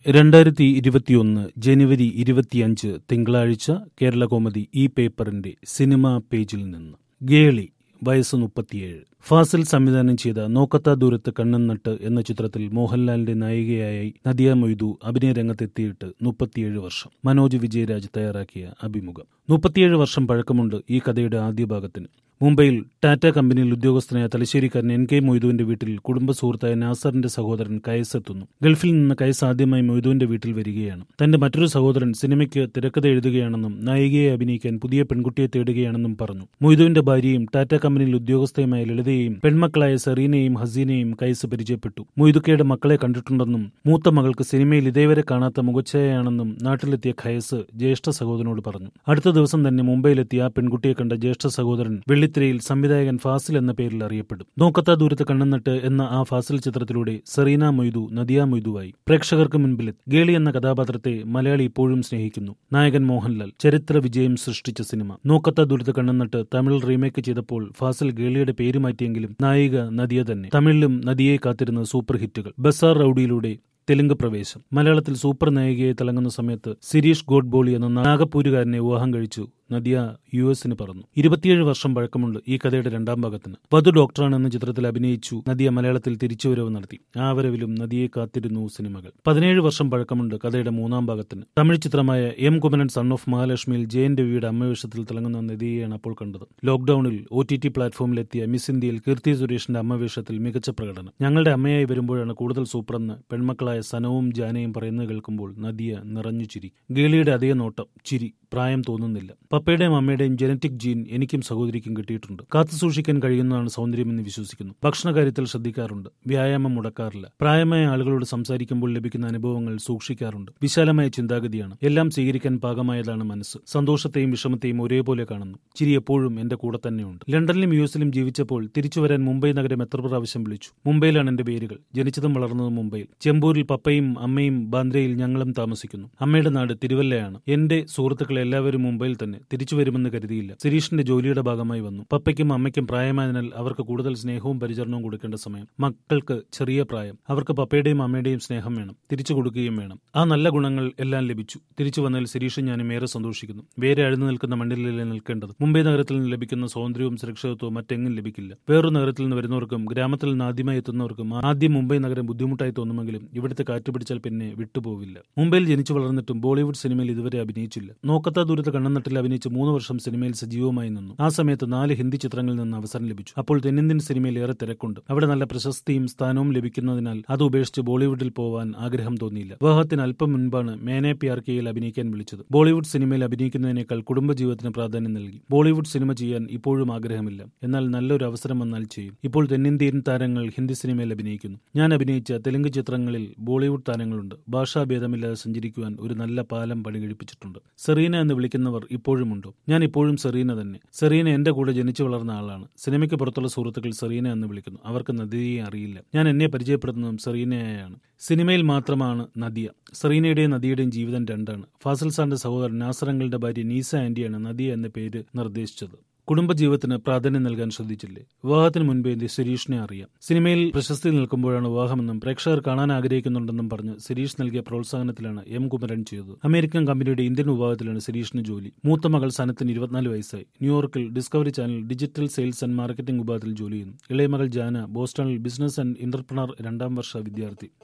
രണ്ടായിരത്തി ഇരുപത്തിയൊന്ന് ജനുവരി ഇരുപത്തിയഞ്ച് തിങ്കളാഴ്ച കേരള കോമഡി ഈ പേപ്പറിന്റെ സിനിമാ പേജിൽ നിന്ന് ഗേളി വയസ്സ് മുപ്പത്തിയേഴ് ഫാസിൽ സംവിധാനം ചെയ്ത നോക്കത്താ ദൂരത്ത് കണ്ണൻ നട്ട് എന്ന ചിത്രത്തിൽ മോഹൻലാലിന്റെ നായികയായി നദിയ മൊയ്തു അഭിനയ രംഗത്തെത്തിയിട്ട് മുപ്പത്തിയേഴ് വർഷം മനോജ് വിജയരാജ് തയ്യാറാക്കിയ അഭിമുഖം മുപ്പത്തിയേഴ് വർഷം പഴക്കമുണ്ട് ഈ കഥയുടെ ആദ്യ ഭാഗത്തിന് മുംബൈയിൽ ടാറ്റ കമ്പനിയിൽ ഉദ്യോഗസ്ഥനായ തലശ്ശേരിക്കാരൻ എൻ കെ മൊയ്തുവിന്റെ വീട്ടിൽ കുടുംബ സുഹൃത്തായ നാസറിന്റെ സഹോദരൻ കയസ് എത്തുന്നു ഗൾഫിൽ നിന്ന് കയസ് ആദ്യമായി മൊയ്തുവിന്റെ വീട്ടിൽ വരികയാണ് തന്റെ മറ്റൊരു സഹോദരൻ സിനിമയ്ക്ക് തിരക്കഥ എഴുതുകയാണെന്നും നായികയെ അഭിനയിക്കാൻ പുതിയ പെൺകുട്ടിയെ തേടുകയാണെന്നും പറഞ്ഞു മൊയ്തുവിന്റെ ഭാര്യയും ടാറ്റ കമ്പനിയിൽ ഉദ്യോഗസ്ഥയുമായ ലളിതയെയും പെൺമക്കളായ സെറീനയും ഹസീനയും കയസ് പരിചയപ്പെട്ടു മൊയ്തുക്കയുടെ മക്കളെ കണ്ടിട്ടുണ്ടെന്നും മൂത്ത മകൾക്ക് സിനിമയിൽ ഇതേവരെ കാണാത്ത മുഖച്ഛയാണെന്നും നാട്ടിലെത്തിയ ഖയസ് ജ്യേഷ്ഠ സഹോദരനോട് പറഞ്ഞു അടുത്ത ദിവസം തന്നെ മുംബൈയിലെത്തിയ ആ പെൺകുട്ടിയെ കണ്ട ജ്യേഷ്ഠ സഹോദരൻ വെള്ളിത്തിരയിൽ സംവിധായകൻ ഫാസിൽ എന്ന പേരിൽ അറിയപ്പെടും നോക്കത്താ ദൂരത്ത് കണ്ണന്നിട്ട് എന്ന ആ ഫാസിൽ ചിത്രത്തിലൂടെ സെറീന മൊയ്തു നദിയ മൊയ്തുവായി പ്രേക്ഷകർക്ക് മുൻപിൽ ഗേളി എന്ന കഥാപാത്രത്തെ മലയാളി ഇപ്പോഴും സ്നേഹിക്കുന്നു നായകൻ മോഹൻലാൽ ചരിത്ര വിജയം സൃഷ്ടിച്ച സിനിമ നോക്കത്താ ദൂരത്ത് കണ്ണന്നിട്ട് തമിഴിൽ റീമേക്ക് ചെയ്തപ്പോൾ ഫാസിൽ ഗേളിയുടെ പേര് മാറ്റിയെങ്കിലും നായിക നദിയ തന്നെ തമിഴിലും നദിയെ കാത്തിരുന്ന സൂപ്പർ ഹിറ്റുകൾ ബസാർ റൌഡിയിലൂടെ തെലുങ്ക് പ്രവേശം മലയാളത്തിൽ സൂപ്പർ നായികയെ തിളങ്ങുന്ന സമയത്ത് സിരീഷ് ഗോഡ്ബോളി എന്ന നാഗപ്പൂരുകാരനെ വിവാഹം കഴിച്ചു നദിയ യു എസിന് പറന്നു ഇരുപത്തിയേഴ് വർഷം പഴക്കമുണ്ട് ഈ കഥയുടെ രണ്ടാം ഭാഗത്തിന് വധു ഡോക്ടറാണ് എന്ന ചിത്രത്തിൽ അഭിനയിച്ചു നദിയ മലയാളത്തിൽ തിരിച്ചുവരവ് നടത്തി ആ വരവിലും നദിയെ കാത്തിരുന്നു സിനിമകൾ പതിനേഴ് വർഷം പഴക്കമുണ്ട് കഥയുടെ മൂന്നാം ഭാഗത്തിന് തമിഴ് ചിത്രമായ എം കുമരൻ സൺ ഓഫ് മഹാലക്ഷ്മിയിൽ ജയൻ രവിയുടെ അമ്മവേഷത്തിൽ തിളങ്ങുന്ന നദിയെയാണ് അപ്പോൾ കണ്ടത് ലോക്ഡൌണിൽ ഒ ടി ടി പ്ലാറ്റ്ഫോമിലെത്തിയ മിസ് ഇന്ത്യയിൽ കീർത്തി സുരേഷിന്റെ അമ്മവേഷത്തിൽ മികച്ച പ്രകടനം ഞങ്ങളുടെ അമ്മയായി വരുമ്പോഴാണ് കൂടുതൽ സൂപ്പറെന്ന് പെൺമക്കളായ സനവും ജാനയും പറയുന്നത് കേൾക്കുമ്പോൾ നദിയ നിറഞ്ഞു ചിരി ഗേളിയുടെ അതേ നോട്ടം ചിരി പ്രായം തോന്നുന്നില്ല പപ്പയുടെയും അമ്മയുടെയും ജനറ്റിക് ജീൻ എനിക്കും സഹോദരിക്കും കിട്ടിയിട്ടുണ്ട് കാത്തു സൂക്ഷിക്കാൻ കഴിയുന്നതാണ് സൗന്ദര്യമെന്ന് വിശ്വസിക്കുന്നു ഭക്ഷണകാര്യത്തിൽ ശ്രദ്ധിക്കാറുണ്ട് വ്യായാമം മുടക്കാറില്ല പ്രായമായ ആളുകളോട് സംസാരിക്കുമ്പോൾ ലഭിക്കുന്ന അനുഭവങ്ങൾ സൂക്ഷിക്കാറുണ്ട് വിശാലമായ ചിന്താഗതിയാണ് എല്ലാം സ്വീകരിക്കാൻ പാകമായതാണ് മനസ്സ് സന്തോഷത്തെയും വിഷമത്തെയും ഒരേപോലെ കാണുന്നു ചിരി എപ്പോഴും എന്റെ കൂടെ തന്നെയുണ്ട് ലണ്ടനിലും യു എസിലും ജീവിച്ചപ്പോൾ തിരിച്ചു വരാൻ മുംബൈ നഗരം എത്ര പ്രാവശ്യം വിളിച്ചു മുംബൈയിലാണ് എന്റെ പേരുകൾ ജനിച്ചതും വളർന്നതും മുംബൈയിൽ ചെമ്പൂരിൽ പപ്പയും അമ്മയും ബാന്ദ്രയിൽ ഞങ്ങളും താമസിക്കുന്നു അമ്മയുടെ നാട് തിരുവല്ലയാണ് എന്റെ സുഹൃത്തുക്കൾ എല്ലാവരും മുംബൈയിൽ തന്നെ തിരിച്ചു വരുമെന്ന് കരുതിയില്ല സിരീഷിന്റെ ജോലിയുടെ ഭാഗമായി വന്നു പപ്പയ്ക്കും അമ്മയ്ക്കും പ്രായമായതിനാൽ അവർക്ക് കൂടുതൽ സ്നേഹവും പരിചരണവും കൊടുക്കേണ്ട സമയം മക്കൾക്ക് ചെറിയ പ്രായം അവർക്ക് പപ്പയുടെയും അമ്മയുടെയും സ്നേഹം വേണം തിരിച്ചു കൊടുക്കുകയും വേണം ആ നല്ല ഗുണങ്ങൾ എല്ലാം ലഭിച്ചു തിരിച്ചു വന്നതിൽ സിരീഷും ഞാനും ഏറെ സന്തോഷിക്കുന്നു വേറെ അഴുന്നു നിൽക്കുന്ന മണ്ണിലല്ലേ നിൽക്കേണ്ടത് മുംബൈ നഗരത്തിൽ നിന്ന് ലഭിക്കുന്ന സ്വാതന്ത്ര്യവും സുരക്ഷിതത്വവും മറ്റെങ്ങും ലഭിക്കില്ല വേറൊരു നഗരത്തിൽ നിന്ന് വരുന്നവർക്കും ഗ്രാമത്തിൽ നിന്ന് ആദ്യമായി എത്തുന്നവർക്കും ആദ്യം മുംബൈ നഗരം ബുദ്ധിമുട്ടായി തോന്നുമെങ്കിലും ഇവിടുത്തെ കാറ്റ് പിടിച്ചാൽ പിന്നെ വിട്ടുപോവില്ല മുംബൈയിൽ ജനിച്ചു വളർന്നിട്ടും ബോളിവുഡ് സിനിമയിൽ ഇതുവരെ അഭിനയിച്ചില്ല നോക്കത്താ ദൂരത്ത് കണ്ണനട്ടിൽ അഭിനയിച്ച് മൂന്ന് വർഷം സിനിമയിൽ സജീവമായി നിന്നു ആ സമയത്ത് നാല് ഹിന്ദി ചിത്രങ്ങളിൽ നിന്ന് അവസരം ലഭിച്ചു അപ്പോൾ തെന്നിന്ത്യൻ സിനിമയിൽ ഏറെ തിരക്കുണ്ട് അവിടെ നല്ല പ്രശസ്തിയും സ്ഥാനവും ലഭിക്കുന്നതിനാൽ അത് ഉപേക്ഷിച്ച് ബോളിവുഡിൽ പോവാൻ ആഗ്രഹം തോന്നിയില്ല വിവാഹത്തിന് അല്പം മുൻപാണ് മേനെ പ്യാർ കെയിൽ അഭിനയിക്കാൻ വിളിച്ചത് ബോളിവുഡ് സിനിമയിൽ അഭിനയിക്കുന്നതിനേക്കാൾ കുടുംബജീവിതത്തിന് പ്രാധാന്യം നൽകി ബോളിവുഡ് സിനിമ ചെയ്യാൻ ഇപ്പോഴും ആഗ്രഹമില്ല എന്നാൽ നല്ലൊരു അവസരം വന്നാൽ ചെയ്യും ഇപ്പോൾ തെന്നിന്ത്യൻ താരങ്ങൾ ഹിന്ദി സിനിമയിൽ അഭിനയിക്കുന്നു ഞാൻ അഭിനയിച്ച തെലുങ്ക് ചിത്രങ്ങളിൽ ബോളിവുഡ് താരങ്ങളുണ്ട് ഭാഷാഭേദമില്ലാതെ സഞ്ചരിക്കുവാൻ ഒരു നല്ല പാലം പണി കഴിപ്പിച്ചിട്ടുണ്ട് സെറീന എന്ന് വിളിക്കുന്നവർ ഇപ്പോഴുമുണ്ടോ ഞാൻ ഇപ്പോഴും സെറീന തന്നെ സെറീന എന്റെ കൂടെ ജനിച്ചു വളർന്ന ആളാണ് സിനിമയ്ക്ക് പുറത്തുള്ള സുഹൃത്തുക്കൾ സെറീന എന്ന് വിളിക്കുന്നു അവർക്ക് നദിയെ അറിയില്ല ഞാൻ എന്നെ പരിചയപ്പെടുന്നതും സെറീനയായാണ് സിനിമയിൽ മാത്രമാണ് നദിയ സെറീനയുടെയും നദിയുടെയും ജീവിതം രണ്ടാണ് ഫാസിൽ സാറിന്റെ സഹോദരൻ നാസറങ്ങളുടെ ഭാര്യ നീസ ആന്റിയാണ് നദിയ എന്ന പേര് നിർദ്ദേശിച്ചത് കുടുംബജീവിതത്തിന് പ്രാധാന്യം നൽകാൻ ശ്രദ്ധിച്ചില്ലേ വിവാഹത്തിന് മുൻപേ സിരീഷിനെ അറിയാം സിനിമയിൽ പ്രശസ്തി നിൽക്കുമ്പോഴാണ് വിവാഹമെന്നും പ്രേക്ഷകർ കാണാൻ ആഗ്രഹിക്കുന്നുണ്ടെന്നും പറഞ്ഞ് സിരീഷ് നൽകിയ പ്രോത്സാഹനത്തിലാണ് എം കുമരൻ ചെയ്തത് അമേരിക്കൻ കമ്പനിയുടെ ഇന്ത്യൻ വിഭാഗത്തിലാണ് സിരീഷിന് ജോലി മൂത്ത മകൾ സനത്തിന് ഇരുപത്തിനാല് വയസ്സായി ന്യൂയോർക്കിൽ discovery channel digital sales and marketing വിഭാഗത്തിൽ ജോലി ചെയ്യുന്നു ഇളയ മകൾ ജാന ബോസ്റ്റണിൽ ബിസിനസ് ആൻഡ് ഇന്റർപ്രണർ രണ്ടാം വർഷ വിദ്യാർത്ഥി